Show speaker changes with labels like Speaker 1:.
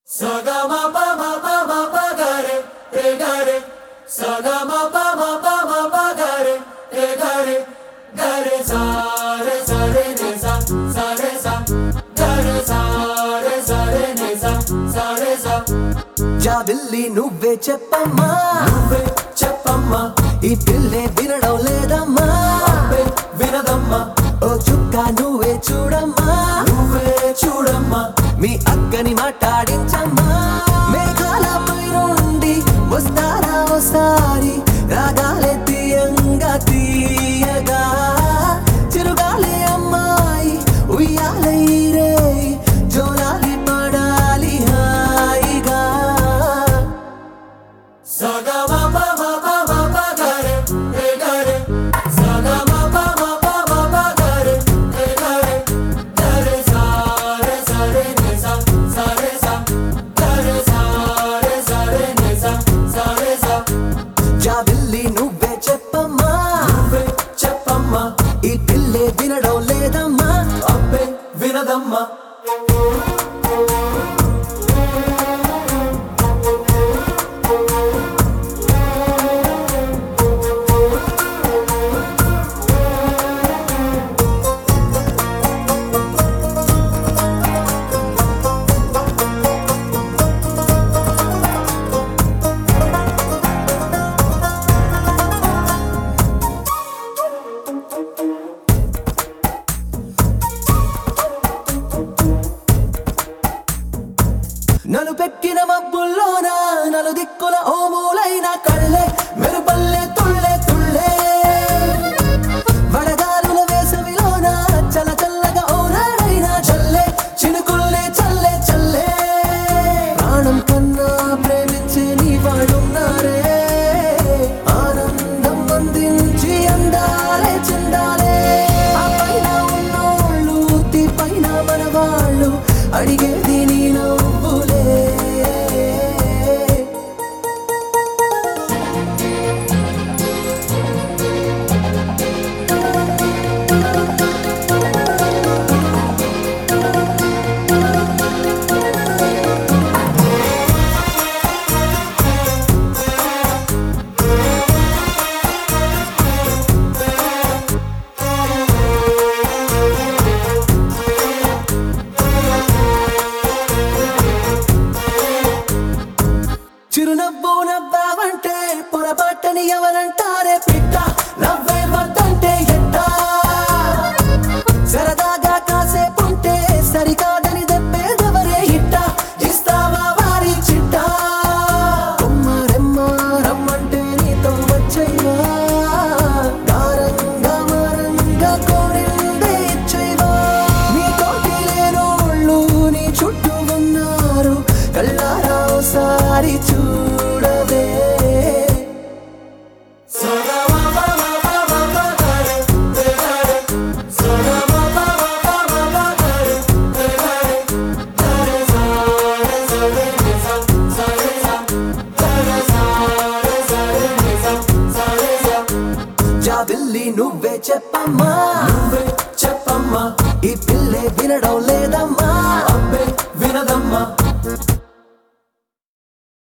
Speaker 1: Sagama pa ma pa ma pa ga re re ga re Sagama pa ma pa ma pa ga re re ga re ga re sa re sa re ne sa sa re sa ga re sa re sa re ne sa sa re sa
Speaker 2: జాబిల్లి నువ్వే చెప్పమ్మా
Speaker 1: నువ్వే చెప్పమ్మా
Speaker 2: ఈ పిల్లే వినడం లేదమ్మా
Speaker 1: అబ్బే వినదమ్మా
Speaker 2: ఓ చుక్క నువ్వే చూడమ్మా
Speaker 1: నువ్వే చూడమ్మా
Speaker 2: మీ అక్కని మాట్లాడించమ్మా మేఘాలపై నుండి వస్తారా ఒకసారి రాగాలే తీయంగా తీయగా చిరుగాలే అమ్మాయి ఉయ్యాలే రే జోలాలి పడాలి హాయిగా
Speaker 1: Sagama pa ma pa ma pa ga re re ga re Sagama pa ma pa ma pa ga re re ga re ga re sa re sa re ne sa sa re sa ga re sa re sa re ne sa sa re sa
Speaker 2: జాబిల్లి నువ్వే చెప్పమ్మా
Speaker 1: నువ్వే చెప్పమ్మా
Speaker 2: ఈ పిల్లే వినడం లేదమ్మా
Speaker 1: అబ్బే వినదమ్మా
Speaker 2: నలు పెట్టిన మబ్బుల్లోన నలు దిక్కుల ఓమూలైన కళ్ళే మెరుపల్లె తుళ్ళే తుళ్ళే వడగాలుల వేసవిలోన చల్ల చల్లగా ఓనాడైనా చల్లే చినుకుల్లే చల్లే చల్లే ప్రాణం కన్నా ప్రేమించే నీ వాడున్నారే ఆనందం అందించి అందాలే చెందాలే ఆ పైన ఉన్నోళ్ళు తీ పైన మన వాళ్ళు అడిగేది నీ నవ్వులే చిరునవ్వు నవ్వావంటే పొరపాటని ఎవరంటారే పిట్ట నవ్వే వద్దంటే ఎట్టా సరదాగా కాసేపుంటే సరికాదని దెబ్బేదెవరే ఇట్ట ఇస్తావా వారి చిట్ట కొమ్మ రెమ్మ రమ్మంటే నీతో వచ్చైవా గారంగా మారంగా కోరిందే ఇచ్చైవా నీ తోటి లేనోళ్ళు నీ చుట్టూ ఉన్నారు కళ్ళారా ఓసారి చూడవే
Speaker 1: Sagama pa ma pa ma pa ga re re ga re Sagama pa ma pa ma pa ga re re ga re ga re sa re sa re ne sa sa re sa ga re sa re sa re ne sa sa re sa
Speaker 2: జాబిల్లి నువ్వే చెప్పమ్మా